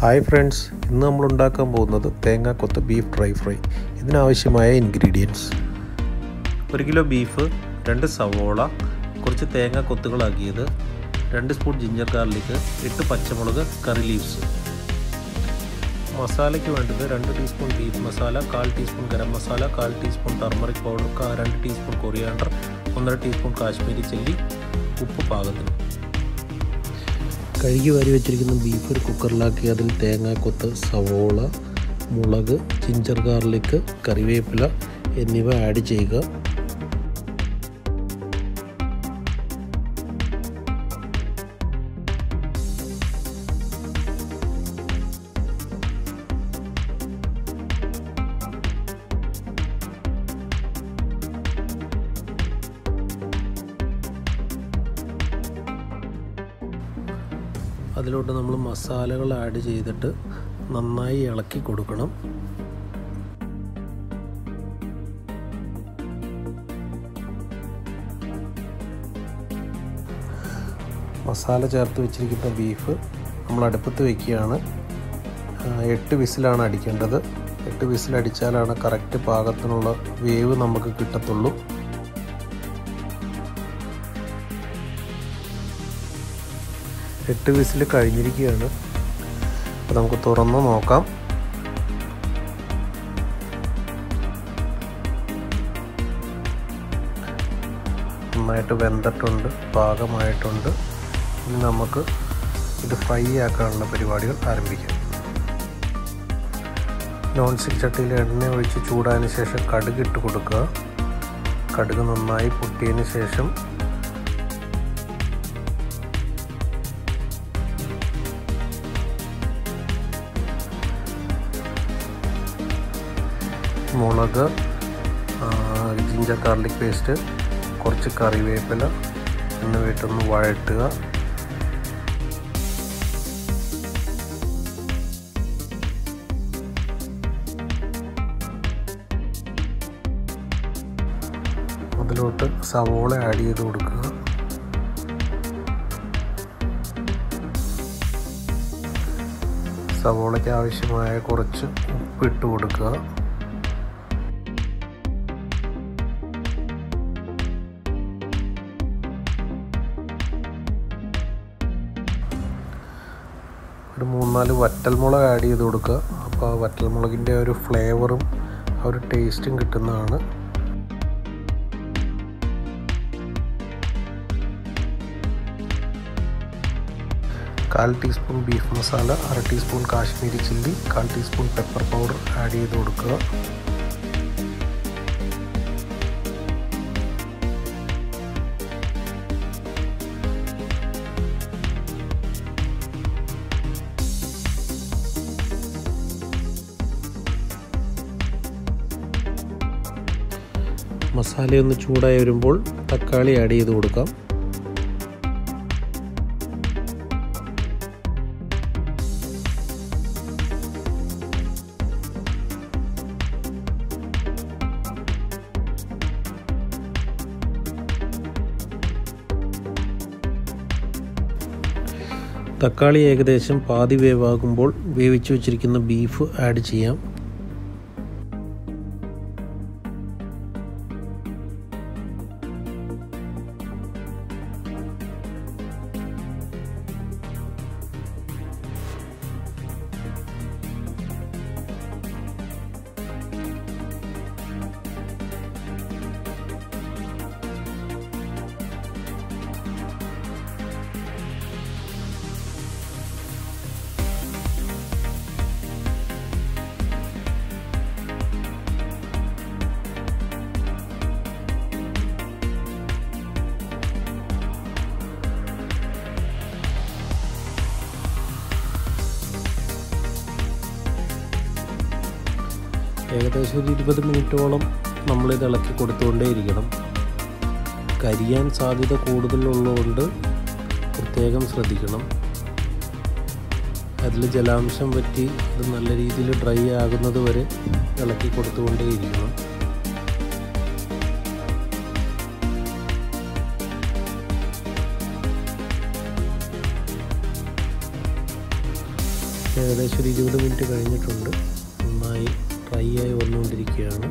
hi friends ഇന്ന് നമ്മൾ ഉണ്ടാക്കാൻ പോകുന്നത് തേങ്ങാക്കൊത്ത് ബീഫ് ഡ്രൈ ഫ്രൈ ഇതിനാവശ്യമായ ഇൻഗ്രീഡിയൻസ് ഒരു കിലോ ബീഫ് രണ്ട് സവോള കുറച്ച് തേങ്ങ കൊത്തുകളാക്കിയത് രണ്ട് സ്പൂൺ ജിഞ്ചർ ഗാർലിക് എട്ട് പച്ചമുളക് കറി ലീവ്സ് മസാലയ്ക്ക് വേണ്ടത് രണ്ട് ടീസ്പൂൺ ബീഫ് മസാല കാൽ ടീസ്പൂൺ ഗരം മസാല കാൽ ടീസ്പൂൺ ടർമറിക് പൗഡർ രണ്ട് ടീസ്പൂൺ കൊറിയാണ്ടർ ഒന്നര ടീസ്പൂൺ കാശ്മീരി ചില്ലി ഉപ്പ് പാകത്തിന് കഴുകി വാരി വെച്ചിരിക്കുന്ന ബീഫ് ഒരു കുക്കറിലാക്കി അതിൽ തേങ്ങാക്കൊത്ത് സവോള മുളക് ജിഞ്ചർ ഗാർലിക് കറിവേപ്പില എന്നിവ ആഡ് ചെയ്യുക അതിലോട്ട് നമ്മൾ മസാലകൾ ആഡ് ചെയ്തിട്ട് നന്നായി ഇളക്കി കൊടുക്കണം മസാല ചേർത്ത് വെച്ചിരിക്കുന്ന ബീഫ് നമ്മൾ അടുപ്പത്ത് വയ്ക്കുകയാണ് എട്ട് വിസിലാണ് അടിക്കേണ്ടത് എട്ട് വിസിലടിച്ചാലാണ് കറക്റ്റ് പാകത്തിനുള്ള വേവ് നമുക്ക് കിട്ടത്തുള്ളൂ എട്ട് വിസിൽ കഴിഞ്ഞിരിക്കുകയാണ് അപ്പോൾ നമുക്ക് തുറന്ന് നോക്കാം നന്നായിട്ട് വെന്തിട്ടുണ്ട് പാകമായിട്ടുണ്ട് ഇനി നമുക്ക് ഇത് ഫ്രൈ ആക്കാനുള്ള പരിപാടികൾ ആരംഭിക്കാം നോൺ സ്റ്റിക്ക് ചട്ടിയിൽ എണ്ണ ഒഴിച്ച് ചൂടായതിനു ശേഷം കടുക് ഇട്ട് കൊടുക്കുക കടുക് നന്നായി പൊട്ടിയതിന് ശേഷം മുളക് ജിഞ്ചർ ഗാർലിക് പേസ്റ്റ് കുറച്ച് കറിവേപ്പില എന്നിവയിട്ടൊന്ന് വഴട്ടുക അതിലോട്ട് സവോള ആഡ് ചെയ്ത് കൊടുക്കുക സവോളയ്ക്ക് ആവശ്യമായ കുറച്ച് ഉപ്പിട്ട് കൊടുക്കുക ഒരു മൂന്നാല് വറ്റൽമുളക് ആഡ് ചെയ്ത് കൊടുക്കുക അപ്പോൾ ആ വറ്റൽമുളകിൻ്റെ ഒരു ഫ്ലേവറും ആ ഒരു ടേസ്റ്റും കിട്ടുന്നതാണ് കാൽ ടീസ്പൂൺ ബീഫ് മസാല അര ടീസ്പൂൺ കാശ്മീരി ചില്ലി കാൽ ടീസ്പൂൺ പെപ്പർ പൗഡർ ആഡ് ചെയ്ത് കൊടുക്കുക മസാലയൊന്ന് ചൂടായി വരുമ്പോൾ തക്കാളി ആഡ് ചെയ്ത് കൊടുക്കാം തക്കാളി ഏകദേശം പാതി വേവാകുമ്പോൾ വേവിച്ചു വച്ചിരിക്കുന്ന ബീഫ് ആഡ് ചെയ്യാം ഏകദേശം ഒരു ഇരുപത് മിനിറ്റോളം നമ്മളിത് ഇളക്കി കൊടുത്തുകൊണ്ടേയിരിക്കണം കരിയാൻ സാധ്യത കൂടുതലുള്ളതുകൊണ്ട് പ്രത്യേകം ശ്രദ്ധിക്കണം അതിൽ ജലാംശം പറ്റി അത് നല്ല രീതിയിൽ ഡ്രൈ ആകുന്നത് വരെ ഇളക്കി കൊടുത്തുകൊണ്ടേയിരിക്കണം ഏകദേശം ഒരു ഇരുപത് മിനിറ്റ് കഴിഞ്ഞിട്ടുണ്ട് നന്നായി ഡ്രൈ ആയി വന്നുകൊണ്ടിരിക്കുകയാണ്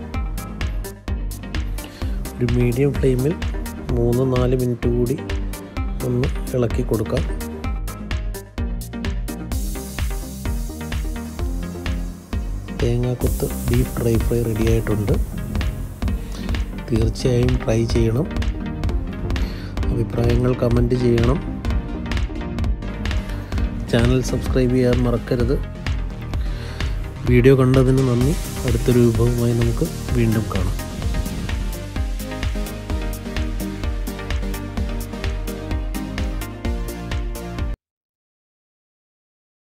ഒരു മീഡിയം ഫ്ലെയിമിൽ മൂന്ന് നാല് മിനിറ്റ് കൂടി ഒന്ന് ഇളക്കി കൊടുക്കാം തേങ്ങാക്കൊത്ത് ബീഫ് ഡ്രൈ ഫ്രൈ റെഡി ആയിട്ടുണ്ട് തീർച്ചയായും ട്രൈ ചെയ്യണം അഭിപ്രായങ്ങൾ കമൻറ്റ് ചെയ്യണം ചാനൽ സബ്സ്ക്രൈബ് ചെയ്യാൻ മറക്കരുത് വീഡിയോ കണ്ടതിന് നന്ദി അടുത്തൊരു വിഭവമായി നമുക്ക് വീണ്ടും കാണാം